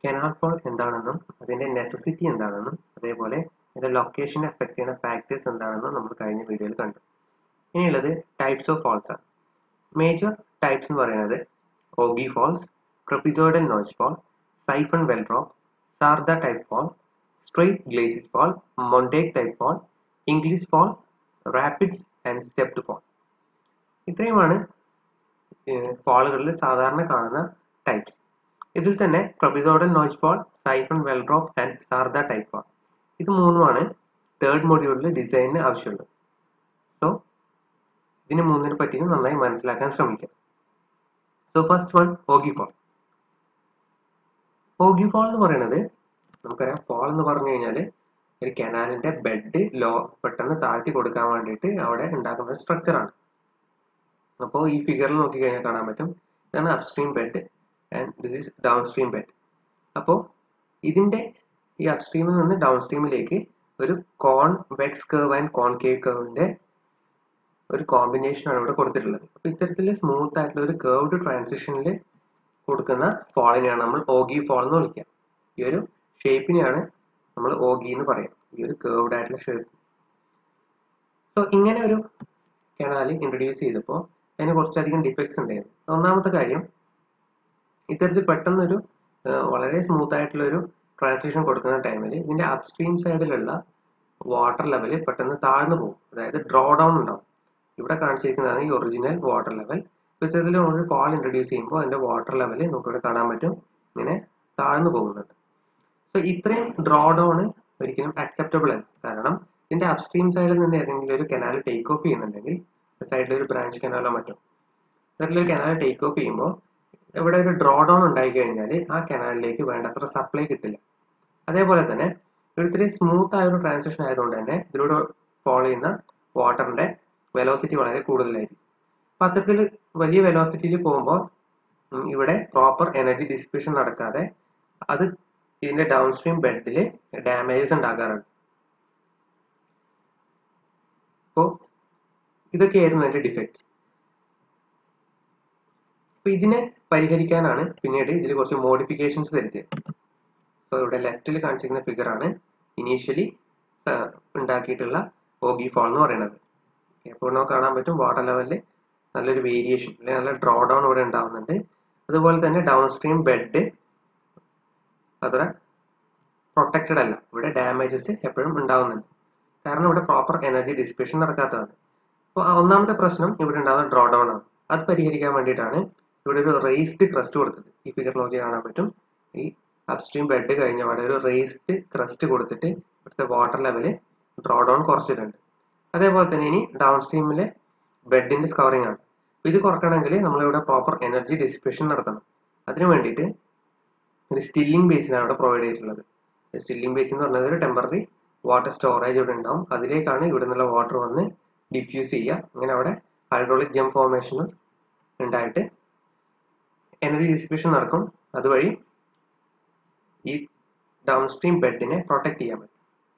canal fall എന്താണെന്നും അതിൻ്റെ necessity എന്താണെന്നും അതേപോലെ ഇതിൻ്റെ ലൊക്കേഷനെ അഫക്റ്റ് ചെയ്യുന്ന ഫാക്ടേഴ്സ് എന്താണെന്നും നമ്മൾ കഴിഞ്ഞ വീഡിയോയിൽ കണ്ടു ഇനിയുള്ളത് ടൈപ്സ് ഓഫ് ഫാൾസ് ആണ് മേജർ ടൈപ്സ് എന്ന് പറയുന്നത് ogee falls trapezoidal notch fall siphon well drop Sarda type fall straight glacis fall Montague type fall English fall rapids and stepped fall ഇത്രയുമാണ് ഫാളുകളിൽ സാധാരണ കാണുന്ന ടൈപ്സ് ഇതിൽ തന്നെ trapezoidal notch fall siphon well drop and Sarda type fall ഇത് മൂന്നുമാണ് third മൊഡ്യൂളിൽ ഡിസൈനിന് ആവശ്യമുള്ളത് സോ ഇതിന് മൂന്നിനെ പറ്റിയും നന്നായി മനസ്സിലാക്കാൻ ശ്രമിക്കാം so first one ogee fall ogee fall എന്ന് പറയുന്നത് നമുക്കറിയാം ഫാൾ എന്ന് പറഞ്ഞു കഴിഞ്ഞാൽ ഒരു കനാലിന്റെ ബെഡ് ലോ പെട്ടെന്ന് താഴ്ത്തി കൊടുക്കാൻ വേണ്ടിയിട്ട് അവിടെ ഉണ്ടാക്കുന്ന സ്ട്രക്ചറാണ് അപ്പോൾ ഈ ഫിഗറിൽ നോക്കിക്കഴിഞ്ഞാൽ കാണാൻ പറ്റും ഇതാണ് upstream bed and this is downstream bed അപ്പോൾ ഇതിൻ്റെ ഈ അപ്സ്ട്രീമിൽ നിന്ന് ഡൗൺ സ്ട്രീമിലേക്ക് ഒരു convex curve and concave കർവിൻ്റെ ഒരു കോമ്പിനേഷനാണ് ഇവിടെ കൊടുത്തിട്ടുള്ളത് അപ്പോൾ ഇത്തരത്തിൽ സ്മൂത്ത് ആയിട്ടുള്ള ഒരു കേർവ്ഡ് ട്രാൻസിഷനിൽ കൊടുക്കുന്ന ഫോളിനെയാണ് നമ്മൾ ഓഗി ഫോൾ എന്ന് വിളിക്കുക ഈ ഒരു ഷേപ്പിനെയാണ് നമ്മൾ ഓഗി എന്ന് പറയാം ഈ ഒരു കേർവ്ഡ് ആയിട്ടുള്ള ഷേപ്പ് സോ ഇങ്ങനെ ഒരു കനാല് ഇൻട്രൊഡ്യൂസ് ചെയ്തപ്പോൾ അതിന് കുറച്ചധികം ഡിഫക്ട്സ് ഉണ്ടായിരുന്നു ഒന്നാമത്തെ കാര്യം ഇത്തരത്തിൽ പെട്ടെന്നൊരു വളരെ സ്മൂത്ത് ആയിട്ടുള്ള ഒരു ട്രാൻസിഷൻ കൊടുക്കുന്ന ടൈമിൽ ഇതിന്റെ അപ്സ്ട്രീം സൈഡിലുള്ള വാട്ടർ ലെവൽ പെട്ടെന്ന് താഴ്ന്നു പോകും അതായത് ഡ്രോ ഡൗൺ ഉണ്ടാവും ഇവിടെ കാണിച്ചിരിക്കുന്നതാണ് ഈ ഒറിജിനൽ വാട്ടർ ലെവൽ ഇത്തരത്തിൽ നമ്മൾ ഫാൾ ഇൻട്രൊഡ്യൂസ് ചെയ്യുമ്പോൾ അതിന്റെ വാട്ടർ ലെവൽ നമുക്കിവിടെ കാണാൻ പറ്റും ഇങ്ങനെ താഴ്ന്നു പോകുന്നുണ്ട് സോ ഇത്രയും ഡ്രോ ഡൗൺ ഒരിക്കലും അക്സെപ്റ്റബിൾ അല്ല കാരണം ഇതിന്റെ അപ്സ്ട്രീം സൈഡിൽ നിന്ന് ഏതെങ്കിലും ഒരു കനാൽ ടേക്ക് ഓഫ് ചെയ്യുന്നുണ്ടെങ്കിൽ സൈഡിൽ ഒരു ബ്രാഞ്ച് കനാലോ മറ്റോ ഒരു കനാൽ ടേക്ക് ഓഫ് ചെയ്യുമ്പോൾ ഇവിടെ ഒരു ഡ്രോ ഡൗൺ ഉണ്ടായി കഴിഞ്ഞാൽ ആ കനാലിലേക്ക് വേണ്ടത്ര സപ്ലൈ കിട്ടില്ല അതേപോലെ തന്നെ ഇത്തിരി സ്മൂത്ത് ആയ ഒരു ട്രാൻസാക്ഷൻ ആയതുകൊണ്ട് തന്നെ ഇതിലൂടെ ഫോളോ ചെയ്യുന്ന വാട്ടറിന്റെ വെലോസിറ്റി വളരെ കൂടുതലായിരിക്കും അപ്പൊ അത്തരത്തിൽ വലിയ വെലോസിറ്റിയിൽ പോകുമ്പോൾ ഇവിടെ പ്രോപ്പർ എനർജി ഡിസിപ്പേഷൻ നടക്കാതെ അത് ഇതിന്റെ ഡൗൺ സ്ട്രീം ബെഡിൽ ഡാമേജസ് ഉണ്ടാകാറുണ്ട് അപ്പോൾ ഇതൊക്കെയായിരുന്നു അതിന്റെ ഡിഫക്ട്സ് അപ്പൊ ഇതിനെ പരിഹരിക്കാനാണ് പിന്നീട് ഇതിൽ കുറച്ച് മോഡിഫിക്കേഷൻസ് വരുത്തിയത് സോ ഇവിടെ ലെഫ്റ്റിൽ കാണിച്ചിരിക്കുന്ന ഫിഗർ ആണ് ഇനീഷ്യലി ഉണ്ടാക്കിയിട്ടുള്ള ഓഗി ഫോൾ എന്ന് പറയുന്നത് അപ്പോൾ നമുക്ക് കാണാൻ പറ്റും വാട്ടർ ലെവലിൽ നല്ലൊരു വേരിയേഷൻ അല്ലെങ്കിൽ നല്ല ഡ്രോ ഡൗൺ ഇവിടെ ഉണ്ടാവുന്നുണ്ട് അതുപോലെ തന്നെ ഡൗൺ സ്ട്രീം ബെഡ് അത്ര പ്രൊട്ടക്റ്റഡ് അല്ല ഇവിടെ ഡാമേജസ് എപ്പോഴും ഉണ്ടാവുന്നുണ്ട് കാരണം ഇവിടെ പ്രോപ്പർ എനർജി ഡിസിപ്പേഷൻ നടക്കാത്തതാണ് അപ്പോൾ ഒന്നാമത്തെ പ്രശ്നം ഇവിടെ ഉണ്ടാകുന്ന ഡ്രോ ഡൗൺ ആണ് അത് പരിഹരിക്കാൻ വേണ്ടിയിട്ടാണ് ഇവിടെ ഒരു റേസ്ഡ് ക്രസ്റ്റ് കൊടുത്തത് ഈ ഫിഗർ നോക്കി കാണാൻ പറ്റും ഈ അപ്സ്ട്രീം ബെഡ് കഴിഞ്ഞ പാടെ ഒരു റേസ്ഡ് ക്രസ്റ്റ് കൊടുത്തിട്ട് ഇവിടുത്തെ വാട്ടർ ലെവല് ഡ്രോ ഡൗൺ കുറച്ചിട്ടുണ്ട് അതേപോലെ തന്നെ ഇനി ഡൗൺ സ്ട്രീമിലെ ബെഡിന്റെ സ്കവറിംഗ് ആണ് ഇത് കുറക്കണമെങ്കിൽ നമ്മളിവിടെ പ്രോപ്പർ എനർജി ഡിസിപ്പേഷൻ നടത്തണം അതിനു വേണ്ടിയിട്ട് ഒരു സ്റ്റില്ലിംഗ് ബേസിനാണ് ഇവിടെ പ്രൊവൈഡ് ചെയ്തിട്ടുള്ളത് സ്റ്റില്ലിംഗ് ബേസ് എന്ന് പറഞ്ഞത് ഒരു ടെമ്പററി വാട്ടർ സ്റ്റോറേജ് ഇവിടെ ഉണ്ടാവും അതിലേക്കാണ് ഇവിടെ നിന്നുള്ള വാട്ടർ വന്ന് ഡിഫ്യൂസ് ചെയ്യുക അങ്ങനെ അവിടെ ഹൈഡ്രോളിക് ജം ഫോർമേഷനും ഉണ്ടായിട്ട് എനർജി ഡിസിപ്പേഷൻ നടക്കും അതുവഴി ഈ ഡൗൺ സ്ട്രീം ബെഡിനെ പ്രൊട്ടക്ട് ചെയ്യാൻ പറ്റും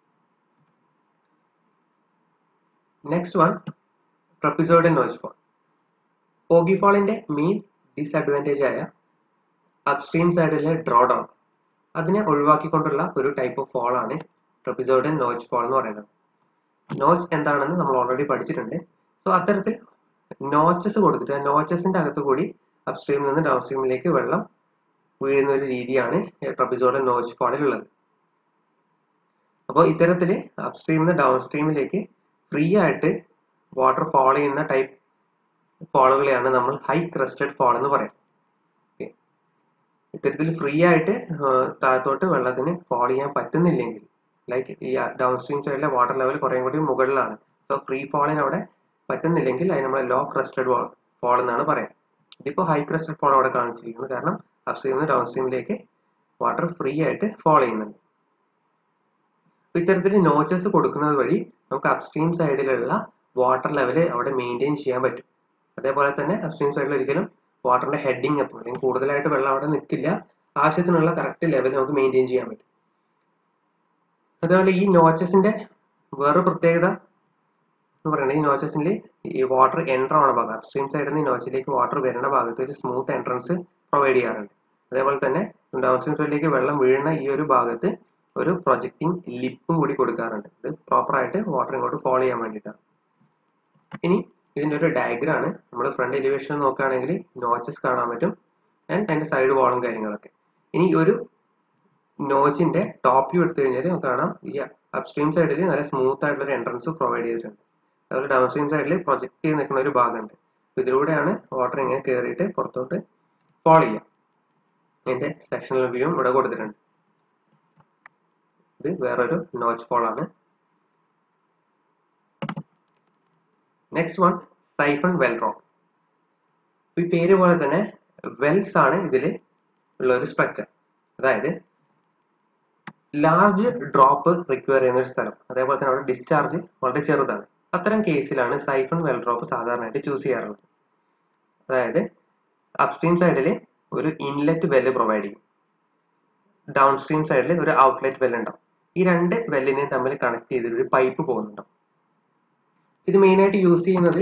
next one trapezoidal notch fall ogee ഫോളിന്റെ മെയിൻ ഡിസഡ്വാൻറ്റേജ് ആയ അപ്സ്ട്രീം സൈഡിലെ ഡ്രോ ഡൗൺ അതിനെ ഒഴിവാക്കിക്കൊണ്ടുള്ള ഒരു ടൈപ്പ് ഓഫ് ഫോൾ ആണ് ട്രപ്പിസോഡൽ നോച്ച് ഫോൾ എന്ന് പറയുന്നത് നോച്ച് എന്താണെന്ന് നമ്മൾ ഓൾറെഡി പഠിച്ചിട്ടുണ്ട് സോ അത്തരത്തിൽ നോച്ചസ് കൊടുത്തിട്ട് ആ നോച്ചസിന്റെ അകത്ത് കൂടി അപ്സ്ട്രീമിൽ നിന്ന് ഡൗൺ സ്ട്രീമിലേക്ക് വെള്ളം വീഴുന്ന ഒരു രീതിയാണ് ട്രപ്പിസോഡൽ നോച്ച് ഫോളിലുള്ളത് അപ്പോൾ ഇത്തരത്തിൽ അപ്സ്ട്രീമിൽ നിന്ന് ഡൗൺ സ്ട്രീമിലേക്ക് ഫ്രീ ആയിട്ട് വാട്ടർ ഫോൾ ചെയ്യുന്ന ടൈപ്പ് ഫോളുകളെയാണ് നമ്മൾ ഹൈ ക്രസ്റ്റഡ് ഫോൾ എന്ന് പറയാം ഇത്തരത്തിൽ ഫ്രീ ആയിട്ട് താഴത്തോട്ട് വെള്ളത്തിന് ഫോൾ ചെയ്യാൻ പറ്റുന്നില്ലെങ്കിൽ ലൈക്ക് ഈ ഡൗൺ സ്ട്രീം സൈഡിലെ വാട്ടർ ലെവൽ കുറേ കൂടി മുകളിലാണ് സോ ഫ്രീ ഫോളിന് അവിടെ പറ്റുന്നില്ലെങ്കിൽ അതിന് നമ്മൾ ലോ ക്രസ്റ്റഡ് ഫോൾ എന്നാണ് പറയാം ഇതിപ്പോൾ ഹൈ ക്രസ്റ്റഡ് ഫോൾ അവിടെ കാണിച്ചിരിക്കുന്നത് കാരണം അപ്സ്ട്രീമിൽ നിന്ന് ഡൗൺ സ്ട്രീമിലേക്ക് വാട്ടർ ഫ്രീ ആയിട്ട് ഫോൾ ചെയ്യുന്നുണ്ട് ഇത്തരത്തിൽ നോച്ചസ് കൊടുക്കുന്നത് വഴി നമുക്ക് അപ്സ്ട്രീം സൈഡിലുള്ള വാട്ടർ ലെവൽ അവിടെ മെയിൻറ്റെയിൻ ചെയ്യാൻ പറ്റും അതേപോലെ തന്നെ അപ്സ്ട്രീം സൈഡിൽ ഒരിക്കലും വാട്ടറിന്റെ ഹെഡിങ് അപ്പം അല്ലെങ്കിൽ കൂടുതലായിട്ട് വെള്ളം അവിടെ നിൽക്കില്ല ആവശ്യത്തിനുള്ള കറക്റ്റ് ലെവൽ നമുക്ക് മെയിൻറ്റെയിൻ ചെയ്യാൻ പറ്റും അതേപോലെ ഈ നോച്ചസിന്റെ വേറെ പ്രത്യേകത എന്ന് പറയുന്നത് ഈ നോച്ചസിൽ ഈ വാട്ടർ എൻ്റർ ആവുന്ന ഭാഗം അപ്സ്ട്രീം സൈഡിൽ നിന്ന് ഈ നോച്ചിലേക്ക് വാട്ടർ വരുന്ന ഭാഗത്ത് ഒരു സ്മൂത്ത് എൻട്രൻസ് പ്രൊവൈഡ് ചെയ്യാറുണ്ട് അതേപോലെ തന്നെ ഡൗൺ സ്ട്രീം സൈഡിലേക്ക് വെള്ളം വീഴുന്ന ഈ ഒരു ഭാഗത്ത് ഒരു പ്രൊജക്റ്റിംഗ് ലിപ്പും കൂടി കൊടുക്കാറുണ്ട് ഇത് പ്രോപ്പറായിട്ട് വാട്ടർ ഇങ്ങോട്ട് ഫോളോ ചെയ്യാൻ വേണ്ടിയിട്ടാണ് ഇനി ഇതിൻ്റെ ഒരു ഡയഗ്രാം ആണ് നമ്മൾ ഫ്രണ്ട് എലിവേഷൻ നോക്കുകയാണെങ്കിൽ നോച്ചസ് കാണാൻ പറ്റും ആൻഡ് അതിൻ്റെ സൈഡ് വാളും കാര്യങ്ങളൊക്കെ ഇനി ഒരു നോച്ചിന്റെ ടോപ്പ് വ്യൂ എടുത്തു കഴിഞ്ഞാൽ നമുക്ക് കാണാം ഈ അപ്സ്ട്രീം സൈഡിൽ നല്ല സ്മൂത്ത് ആയിട്ടുള്ള ഒരു എൻട്രൻസ് പ്രൊവൈഡ് ചെയ്തിട്ടുണ്ട് അതുപോലെ ഡൗൺ സ്ട്രീം സൈഡിൽ പ്രൊജക്ട് ചെയ്ത് നിൽക്കുന്ന ഒരു ഭാഗമുണ്ട് ഇതിലൂടെയാണ് വാട്ടർ ഇങ്ങനെ കയറിയിട്ട് പുറത്തോട്ട് ഫോൾ ചെയ്യാം അതിന്റെ സെക്ഷണൽ വ്യൂവും ഇവിടെ കൊടുത്തിട്ടുണ്ട് ഇത് വേറൊരു നോച്ച് ഫോൾ ആണ് നെക്സ്റ്റ് വൺ സൈഫൺ വെൽ റോക്ക് ഈ പേര് പോലെ തന്നെ വെൽസ് ആണ് ഇതിൽ ഉള്ള ഒരു സ്ട്രക്ചർ അതായത് ലാർജ് ഡ്രോപ്പ് റിക്വയർ ചെയ്യുന്ന ഒരു സ്ഥലം അതേപോലെ തന്നെ അവിടെ ഡിസ്ചാർജ് വളരെ ചെറുതാണ് അത്തരം കേസിലാണ് സൈഫൺ വെൽ ഡ്രോപ്പ് സാധാരണയായിട്ട് ചൂസ് ചെയ്യാറുള്ളത് അതായത് അപ്സ്ട്രീം സൈഡിൽ ഒരു ഇൻലെറ്റ് വെല്ല് പ്രൊവൈഡ് ചെയ്യും ഡൗൺ സ്ട്രീം സൈഡിൽ ഒരു ഔട്ട്ലെറ്റ് വെല്ല് ഉണ്ടാവും ഈ രണ്ട് വെല്ലിനെയും തമ്മിൽ കണക്ട് ചെയ്തിട്ട് ഒരു പൈപ്പ് പോകുന്നുണ്ടാവും ഇത് മെയിനായിട്ട് യൂസ് ചെയ്യുന്നത്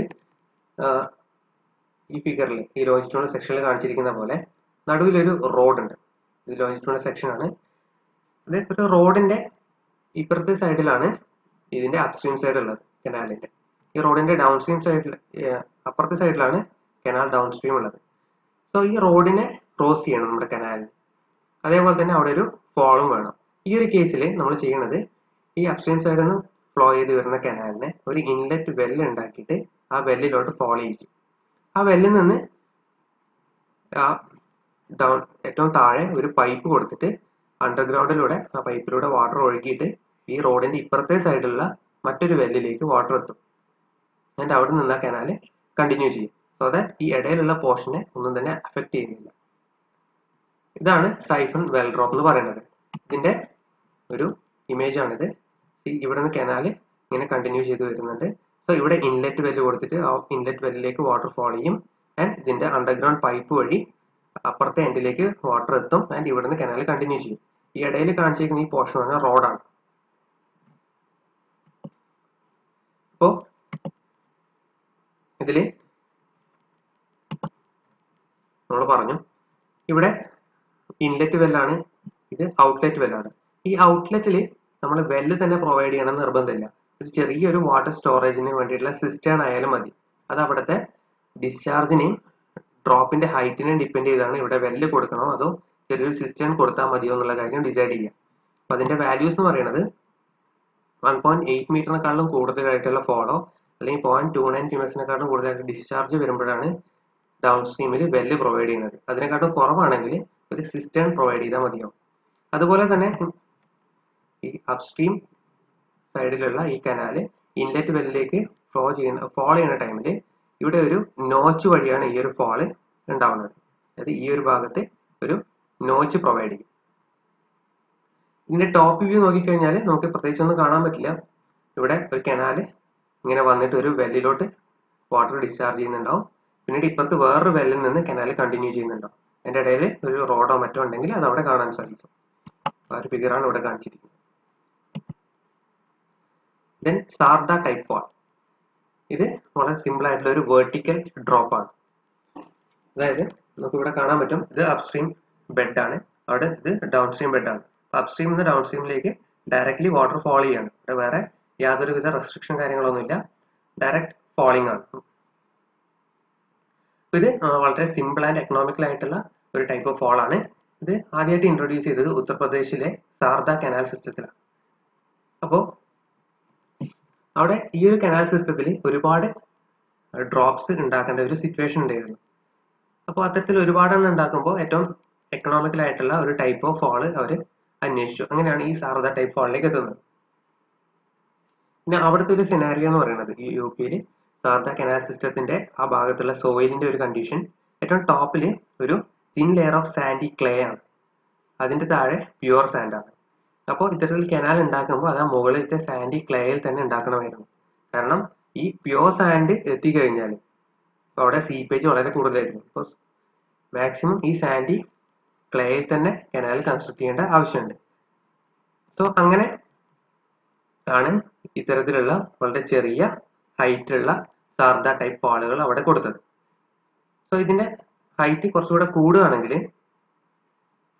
ഈ ഫിഗറിൽ ഈ ലോഞ്ചിറ്റ്യൂണൽ സെക്ഷനിൽ കാണിച്ചിരിക്കുന്ന പോലെ നടുവിലൊരു റോഡ് ഉണ്ട് ഇത് ലോഞ്ചിറ്റ്യൂണൽ സെക്ഷൻ ആണ് ഇത് ഒരു റോഡിന്റെ ഇപ്പുറത്തെ സൈഡിലാണ് ഇതിന്റെ അപ്സ്ട്രീം സൈഡ് ഉള്ളത് കനാലിന്റെ ഈ റോഡിന്റെ ഡൗൺ സ്ട്രീം സൈഡിൽ അപ്പുറത്തെ സൈഡിലാണ് കനാൽ ഡൗൺ സ്ട്രീം ഉള്ളത് സോ ഈ റോഡിനെ ക്രോസ് ചെയ്യണം നമ്മുടെ കനാലിന് അതേപോലെ തന്നെ അവിടെ ഒരു ഫോളും വേണം ഈ ഒരു കേസിൽ നമ്മൾ ചെയ്യണത് ഈ അപ്സ്ട്രീം സൈഡിൽ നിന്ന് ഫ്ലോ ചെയ്ത് വരുന്ന കനാലിനെ ഒരു ഇൻലെറ്റ് വെല്ല് ഉണ്ടാക്കിയിട്ട് ആ വെല്ലിലോട്ട് ഫോളോ ചെയ്യിക്കും ആ വെല്ലിൽ നിന്ന് ആ ഡൗൺ ഏറ്റവും താഴെ ഒരു പൈപ്പ് കൊടുത്തിട്ട് അണ്ടർഗ്രൗണ്ടിലൂടെ ആ പൈപ്പിലൂടെ വാട്ടർ ഒഴുകിയിട്ട് ഈ റോഡിന്റെ ഇപ്പുറത്തെ സൈഡിലുള്ള മറ്റൊരു വെല്ലിലേക്ക് വാട്ടർ എത്തും എന്നിട്ട് അവിടെ നിന്ന് ആ കനാല് കണ്ടിന്യൂ ചെയ്യും സോ ദാറ്റ് ഈ ഇടയിലുള്ള പോർഷനെ ഒന്നും തന്നെ അഫക്റ്റ് ചെയ്യുന്നില്ല ഇതാണ് സൈഫൺ വെൽ ഡ്രോപ്പ് എന്ന് പറയുന്നത് ഇതിന്റെ ഒരു ഇമേജ് ആണിത് ഇവിടെ നിന്ന് കനാല് ഇങ്ങനെ കണ്ടിന്യൂ ചെയ്ത് വരുന്നുണ്ട് സോ ഇവിടെ ഇൻലെറ്റ് വെല്ല് കൊടുത്തിട്ട് ആ ഇൻലെറ്റ് വെല്ലിലേക്ക് വാട്ടർ ഫോൾ ചെയ്യും ആൻഡ് ഇതിന്റെ അണ്ടർഗ്രൗണ്ട് പൈപ്പ് വഴി അപ്പുറത്തെ എൻഡിലേക്ക് വാട്ടർ എത്തും ആൻഡ് ഇവിടെ നിന്ന് കനാല് കണ്ടിന്യൂ ചെയ്യും ഈ ഇടയിൽ കാണിച്ചിരിക്കുന്ന ഈ പോർഷൻ പറഞ്ഞാൽ റോഡാണ് അപ്പോ ഇതില് നമ്മൾ പറഞ്ഞു ഇവിടെ ഇൻലെറ്റ് വെല്ലാണ് ഇത് ഔട്ട്ലെറ്റ് വെല്ലാണ് ഈ ഔട്ട്ലെറ്റിൽ നമ്മൾ വെല്ല് തന്നെ പ്രൊവൈഡ് ചെയ്യണം നിർബന്ധമില്ല ഒരു ചെറിയൊരു വാട്ടർ സ്റ്റോറേജിന് വേണ്ടിയിട്ടുള്ള സിസ്റ്റേൺ ആയാലും മതി അത് അവിടുത്തെ ഡിസ്ചാർജിനെയും ഡ്രോപ്പിന്റെ ഹൈറ്റിനെയും ഡിപ്പെൻഡ് ചെയ്താണ് ഇവിടെ വെല്ല് കൊടുക്കണോ അതോ ചെറിയൊരു സിസ്റ്റേൺ കൊടുത്താൽ മതിയോ എന്നുള്ള കാര്യം ഡിസൈഡ് ചെയ്യാം അപ്പൊ അതിന്റെ വാല്യൂസ് എന്ന് പറയുന്നത് വൺ പോയിന്റ് എയ്റ്റ് മീറ്ററിനെക്കാളും കൂടുതലായിട്ടുള്ള ഫോളോ അല്ലെങ്കിൽ പോയിന്റ് ടു നയൻ ക്യൂമേഴ്സിനെക്കാളും കൂടുതലായിട്ട് ഡിസ്ചാർജ് വരുമ്പോഴാണ് ഡൗൺ സ്ട്രീമിൽ വെല്ല് പ്രൊവൈഡ് ചെയ്യുന്നത് അതിനെക്കാട്ടും കുറവാണെങ്കിൽ ഒരു സിസ്റ്റേൺ പ്രൊവൈഡ് ചെയ്താൽ മതിയാവും അതുപോലെ തന്നെ ഈ അപ്സ്ട്രീം സൈഡിലുള്ള ഈ കനാല് ഇൻലെറ്റ് വെല്ലിലേക്ക് ഫ്ലോ ചെയ്യുന്ന ഫോൾ ചെയ്യുന്ന ടൈമിൽ ഇവിടെ ഒരു നോച്ച് വഴിയാണ് ഈ ഒരു ഫോള് ഉണ്ടാവുന്നത് അതായത് ഈ ഒരു ഭാഗത്ത് ഒരു നോച്ച് പ്രൊവൈഡ് ചെയ്യും ഇതിന്റെ ടോപ്പ് വ്യൂ നോക്കിക്കഴിഞ്ഞാൽ നമുക്ക് പ്രത്യേകിച്ച് ഒന്നും കാണാൻ പറ്റില്ല ഇവിടെ ഒരു കനാല് ഇങ്ങനെ വന്നിട്ട് ഒരു വെല്ലിലോട്ട് വാട്ടർ ഡിസ്ചാർജ് ചെയ്യുന്നുണ്ടാവും പിന്നീട് ഇപ്പുറത്ത് വേറൊരു വെല്ലിൽ നിന്ന് കനാല് കണ്ടിന്യൂ ചെയ്യുന്നുണ്ടാവും അതിന്റെ ഇടയിൽ ഒരു റോഡോ മറ്റോ ഉണ്ടെങ്കിൽ അത് അവിടെ കാണാൻ സാധിക്കും ആ ഒരു ഫിഗറാണ് ഇവിടെ കാണിച്ചിരിക്കുന്നത് ദെൻ സാർദ ടൈപ്പ് ഫോൾ ഇത് വളരെ സിമ്പിൾ ആയിട്ടുള്ള ഒരു വെർട്ടിക്കൽ ഡ്രോപ്പ് ആണ് അതായത് നമുക്ക് ഇവിടെ കാണാൻ പറ്റും ഇത് അപ്സ്ട്രീം ബെഡ് ആണ് അവിടെ ഇത് ഡൗൺ സ്ട്രീം ബെഡ് ആണ് അപ്സ്ട്രീം നിന്ന് ഡൗൺ സ്ട്രീമിലേക്ക് ഡയറക്ട്ലി വാട്ടർ ഫോൾ ചെയ്യാണ് ഇവിടെ വേറെ യാതൊരുവിധ റെസ്ട്രിക്ഷൻ കാര്യങ്ങളൊന്നുമില്ല ഡയറക്റ്റ് ഫോളിംഗ് ആണ് ഇത് വളരെ സിമ്പിൾ ആൻഡ് എക്കണോമിക്കൽ ആയിട്ടുള്ള ഒരു ടൈപ്പ് ഓഫ് ഫോൾ ആണ് ഇത് ആദ്യമായിട്ട് ഇൻട്രൊഡ്യൂസ് ചെയ്തത് ഉത്തർപ്രദേശിലെ സാർദ കനാൽ സിസ്റ്റത്തിലാണ് അപ്പോൾ അവിടെ ഈ ഒരു കനാൽ സിസ്റ്റത്തിൽ ഒരുപാട് ഡ്രോപ്സ് ഉണ്ടാക്കേണ്ട ഒരു സിറ്റുവേഷൻ ഉണ്ടായിരുന്നു അപ്പോൾ അത്തരത്തിൽ ഒരുപാടെണ്ണം ഉണ്ടാക്കുമ്പോൾ ഏറ്റവും എക്കണോമിക്കൽ ആയിട്ടുള്ള ഒരു ടൈപ്പ് ഓഫ് ഫോള് അവർ അന്വേഷിച്ചു അങ്ങനെയാണ് ഈ സാരദ ടൈപ്പ് ഫോളിലേക്ക് എത്തുന്നത് പിന്നെ അവിടുത്തെ ഒരു സിനാരിയോ എന്ന് പറയുന്നത് ഈ യു പിയിൽ സാരദ കനാൽ സിസ്റ്റത്തിന്റെ ആ ഭാഗത്തുള്ള സോയിലിന്റെ ഒരു കണ്ടീഷൻ ഏറ്റവും ടോപ്പിൽ ഒരു thin layer of sandy clay ആണ് അതിന്റെ താഴെ പ്യുവർ സാൻഡ് ആണ് അപ്പോൾ ഇത്തരത്തിൽ കനാൽ ഉണ്ടാക്കുമ്പോൾ അത് ആ മുകളിലത്തെ സാൻഡി ക്ലേയിൽ തന്നെ ഉണ്ടാക്കണമായിരുന്നു കാരണം ഈ പ്യുവർ സാൻഡ് എത്തിക്കഴിഞ്ഞാൽ അവിടെ സീപ്പേജ് വളരെ കൂടുതലായിരുന്നു അപ്പോൾ മാക്സിമം ഈ സാൻഡി ക്ലേയിൽ തന്നെ കനാൽ കൺസ്ട്രക്ട് ചെയ്യേണ്ട ആവശ്യമുണ്ട് സോ അങ്ങനെ ആണ് ഇത്തരത്തിലുള്ള വളരെ ചെറിയ ഹൈറ്റ് ഉള്ള സാർദ ടൈപ്പ് വാളുകൾ അവിടെ കൊടുത്തത് സോ ഇതിന്റെ ഹൈറ്റ് കുറച്ചുകൂടെ കൂടുകയാണെങ്കിൽ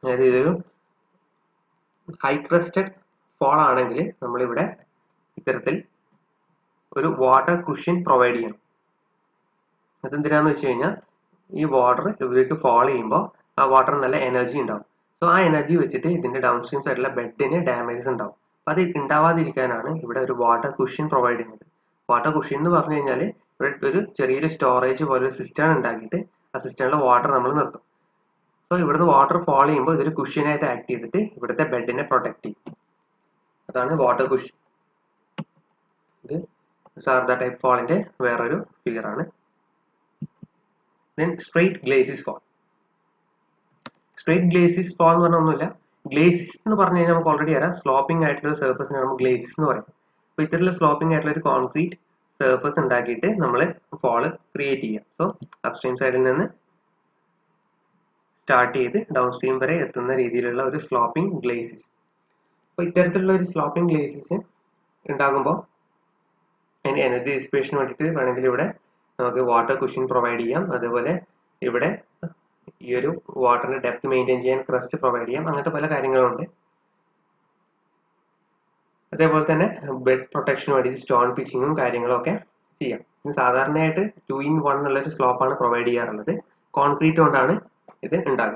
അതായത് ഇതൊരു ഹൈ ക്രസ്റ്റഡ് ഫോൾ ആണെങ്കിൽ നമ്മളിവിടെ ഇത്തരത്തിൽ ഒരു വാട്ടർ കുഷ്യൻ പ്രൊവൈഡ് ചെയ്യണം അതെന്തിനാന്ന് വെച്ച് കഴിഞ്ഞാൽ ഈ വാട്ടർ ഇതിലേക്ക് ഫോൾ ചെയ്യുമ്പോൾ ആ വാട്ടർ നല്ല എനർജി ഉണ്ടാവും സോ ആ എനർജി വെച്ചിട്ട് ഇതിന്റെ ഡൗൺ സ്ട്രീം സൈഡിലെ ബെഡിന് ഡാമേജസ് ഉണ്ടാവും അപ്പൊ അത് ഉണ്ടാവാതിരിക്കാനാണ് ഇവിടെ ഒരു വാട്ടർ കുഷ്യൻ പ്രൊവൈഡ് ചെയ്യുന്നത് വാട്ടർ കുഷ്യൻ എന്ന് പറഞ്ഞു കഴിഞ്ഞാൽ ഇവിടെ ഒരു ചെറിയൊരു സ്റ്റോറേജ് പോലെ ഒരു സിസ്റ്റം ഉണ്ടാക്കിയിട്ട് ആ സിസ്റ്റമിലെ വാട്ടർ നമ്മൾ നിർത്തും സോ ഇവിടുന്ന് വാട്ടർ ഫോൾ ചെയ്യുമ്പോൾ ഇതൊരു കുഷ്യനായിട്ട് ആക്ട് ചെയ്തിട്ട് ഇവിടുത്തെ ബെഡിനെ പ്രൊട്ടക്ട് ചെയ്യും അതാണ് വാട്ടർ കുഷ്യൻ ഇത് സാർദ ടൈപ്പ് ഫോളിന്റെ വേറൊരു ഫിഗർ ആണ് then straight glacis fall straight glacis fall എന്ന് പറഞ്ഞാൽ ഒന്നുമില്ല ഗ്ലേസിസ് എന്ന് പറഞ്ഞു കഴിഞ്ഞാൽ നമുക്ക് ഓൾറെഡി അറിയാം സ്ലോപ്പിംഗ് ആയിട്ടുള്ള സർഫസിനെ നമ്മൾ ഗ്ലേസിസ് എന്ന് പറയും അപ്പോൾ ഇത്തരത്തിലുള്ള സ്ലോപ്പിംഗ് ആയിട്ടുള്ള ഒരു കോൺക്രീറ്റ് സർഫസ് ഉണ്ടാക്കിയിട്ട് നമ്മൾ ഫോള് ക്രിയേറ്റ് ചെയ്യാം സോ അപ്സ്ട്രീം സൈഡിൽ നിന്ന് സ്റ്റാർട്ട് ചെയ്ത് ഡൗൺ സ്ട്രീം വരെ എത്തുന്ന രീതിയിലുള്ള ഒരു സ്ലോപ്പിംഗ് ഗ്ലേസിസ് അപ്പോൾ ഇത്തരത്തിലുള്ള ഒരു സ്ലോപ്പിംഗ് ഗ്ലേസിസ് ഉണ്ടാകുമ്പോൾ അതിൻ്റെ എനർജി ഡിസിപ്പേഷന് വേണ്ടിയിട്ട് വേണമെങ്കിൽ ഇവിടെ നമുക്ക് വാട്ടർ കുഷൻ പ്രൊവൈഡ് ചെയ്യാം അതുപോലെ ഇവിടെ ഈ ഒരു വാട്ടറിന്റെ ഡെപ്ത് മെയിൻറ്റെയിൻ ചെയ്യാൻ ക്രസ്റ്റ് പ്രൊവൈഡ് ചെയ്യാം അങ്ങനത്തെ പല കാര്യങ്ങളുണ്ട് അതേപോലെ തന്നെ ബെഡ് പ്രൊട്ടക്ഷന് വേണ്ടി സ്റ്റോൺ പിച്ചിങ്ങും കാര്യങ്ങളും ഒക്കെ ചെയ്യാം ഇത് സാധാരണയായിട്ട് ടു ഇൻ വൺ എന്നുള്ള ഒരു സ്ലോപ്പാണ് പ്രൊവൈഡ് ചെയ്യാറുള്ളത് കോൺക്രീറ്റ് കൊണ്ടാണ് ഇത് ഉണ്ടാകുക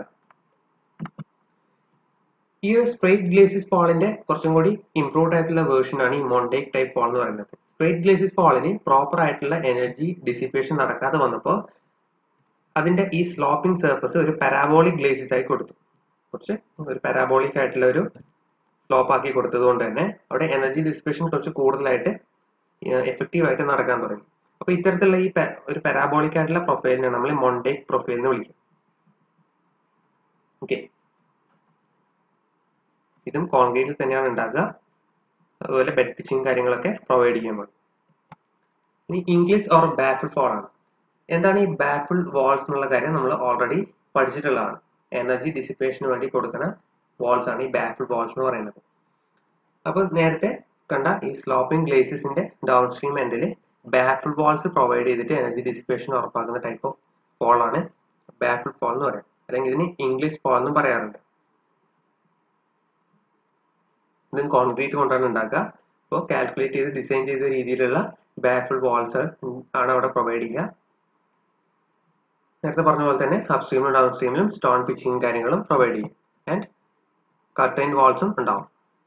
ഈ ഒരു സ്ട്രേറ്റ് ഗ്ലേസിസ് പോളിന്റെ കുറച്ചും കൂടി ഇംപ്രൂവ്ഡ് ആയിട്ടുള്ള വേർഷൻ ആണ് ഈ മോണ്ടേക്ക് ടൈപ്പ് പോൾ എന്ന് പറയുന്നത് സ്ട്രേറ്റ് ഗ്ലേസിസ് പോളിന് പ്രോപ്പർ ആയിട്ടുള്ള എനർജി ഡിസിപ്പേഷൻ നടക്കാതെ വന്നപ്പോൾ അതിന്റെ ഈ സ്ലോപ്പിംഗ് സർഫസ് ഒരു പാരാബോളിക് ഗ്ലേസിസ് ആയി കൊടുത്തു കുറച്ച് ഒരു പാരാബോളിക് ആയിട്ടുള്ള ഒരു സ്ലോപ്പ് ആക്കി കൊടുത്തത് കൊണ്ട് തന്നെ അവിടെ എനർജി ഡിസിപ്പേഷൻ കുറച്ച് കൂടുതലായിട്ട് എഫക്റ്റീവ് ആയിട്ട് നടക്കാൻ തുടങ്ങി അപ്പൊ ഇത്തരത്തിലുള്ള ഈ ഒരു പാരാബോളിക് ആയിട്ടുള്ള പ്രൊഫൈലിനെ നമ്മൾ മോണ്ടേക്ക് പ്രൊഫൈൽ എന്ന് വിളിക്കും ഓക്കെ ഇതും കോൺക്രീറ്റിൽ തന്നെയാണ് ഉണ്ടാകുക അതുപോലെ ബെഡ് പിച്ചിങ് കാര്യങ്ങളൊക്കെ പ്രൊവൈഡ് ചെയ്യുമ്പോൾ ഇനി ഇംഗ്ലീഷ് ഓർ ബാഫിൾ ഫോൾ ആണ് എന്താണ് ഈ ബാഫിൾ വാൾസ് എന്നുള്ള കാര്യം നമ്മൾ ഓൾറെഡി പഠിച്ചിട്ടുള്ളതാണ് എനർജി ഡിസിപ്പേഷന് വേണ്ടി കൊടുക്കുന്ന വാൾസ് ആണ് ഈ ബാഫിൾ വാൾസ് എന്ന് പറയുന്നത് അപ്പോൾ നേരത്തെ കണ്ട ഈ സ്ലോപ്പിംഗ് ഗ്ലേസിന്റെ ഡൗൺ സ്ട്രീം എൻഡിൽ ബാഫിൾ വാൾസ് പ്രൊവൈഡ് ചെയ്തിട്ട് എനർജി ഡിസിപ്പേഷൻ ഉറപ്പാക്കുന്ന ടൈപ്പ് ഓഫ് ഫോൾ ആണ് ബാഫിൾ ഫോൾ എന്ന് പറയാം അല്ലെങ്കിൽ ഇതിന് ഇംഗ്ലീഷ് ഫോൾ എന്നും പറയാറുണ്ട് ഇതും കോൺക്രീറ്റ് കൊണ്ടാണ് ഉണ്ടാക്കുക അപ്പോൾ കാൽക്കുലേറ്റ് ചെയ്ത് ഡിസൈൻ ചെയ്ത രീതിയിലുള്ള ബാഫിൾ വാൾസ് ആണ് അവിടെ പ്രൊവൈഡ് ചെയ്യുക നേരത്തെ പറഞ്ഞ പോലെ തന്നെ അപ് സ്ട്രീമിലും ഡൗൺ സ്ട്രീമിലും സ്റ്റോൺ പിച്ചിങ് കാര്യങ്ങളും പ്രൊവൈഡ് ചെയ്യും ആൻഡ് കട്ടൈൻ വാൾസും ഉണ്ടാവും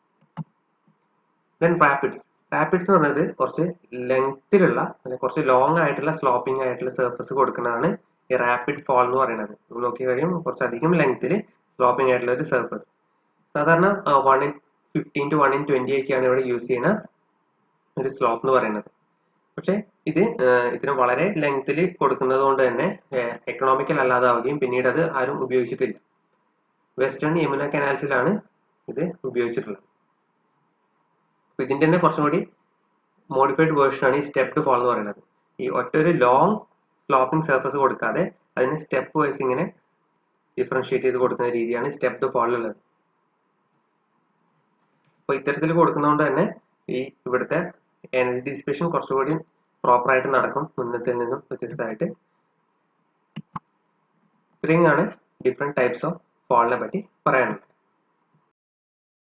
ദെൻ റാപ്പിഡ്സ് റാപ്പിഡ്സ് എന്ന് പറയുന്നത് കുറച്ച് ലെങ്ത്തിലുള്ള അല്ലെങ്കിൽ കുറച്ച് ലോങ് ആയിട്ടുള്ള സ്ലോപ്പിംഗ് ആയിട്ടുള്ള സർഫസ് കൊടുക്കുന്നതാണ് ഈ റാപ്പിഡ് ഫോൾ എന്ന് പറയുന്നത് നോക്കി കഴിയും കുറച്ചധികം ലെങ്ത്തിൽ സ്ലോപ്പിംഗ് ആയിട്ടുള്ള ഒരു സർഫസ് സാധാരണ one in fifteen to one in twenty ഒക്കെയാണ് ഇവിടെ യൂസ് ചെയ്യുന്ന ഒരു സ്ലോപ്പ് എന്ന് പറയുന്നത് പക്ഷെ ഇത് ഇതിന് വളരെ ലെങ്ത്തിൽ കൊടുക്കുന്നത് കൊണ്ട് തന്നെ എക്കണോമിക്കൽ അല്ലാതാവുകയും പിന്നീട് അത് ആരും ഉപയോഗിച്ചിട്ടില്ല വെസ്റ്റേൺ യമുന കനാൽസിലാണ് ഇത് ഉപയോഗിച്ചിട്ടുള്ളത് ഇതിന്റെ തന്നെ കുറച്ചും കൂടി മോഡിഫൈഡ് വേർഷൻ ആണ് ഈ സ്റ്റെപ്ഡ് ഫോൾ എന്ന് പറയുന്നത് ഈ ഒറ്റ ഒരു ലോങ് സ്ലോപ്പിംഗ് സർഫസ് കൊടുക്കാതെ അതിന് സ്റ്റെപ്പ് വൈസ് ഇങ്ങനെ ഡിഫറൻഷിയേറ്റ് ചെയ്ത് കൊടുക്കുന്ന രീതിയാണ് സ്റ്റെപ്ഡ് ഫോളിലുള്ളത് അപ്പോൾ ഇത്തരത്തിൽ കൊടുക്കുന്നതുകൊണ്ട് തന്നെ ഈ ഇവിടുത്തെ എനർജി ഡിസിപ്പേഷൻ കുറച്ചുകൂടി പ്രോപ്പർ ആയിട്ട് നടക്കും മുന്നത്തിൽ നിന്നും വ്യത്യസ്തമായിട്ട് ഇത്രയും ആണ് ഡിഫറെന്റ് ടൈപ്സ് ഓഫ് ഫോളിനെ പറ്റി പറയാനുള്ളത്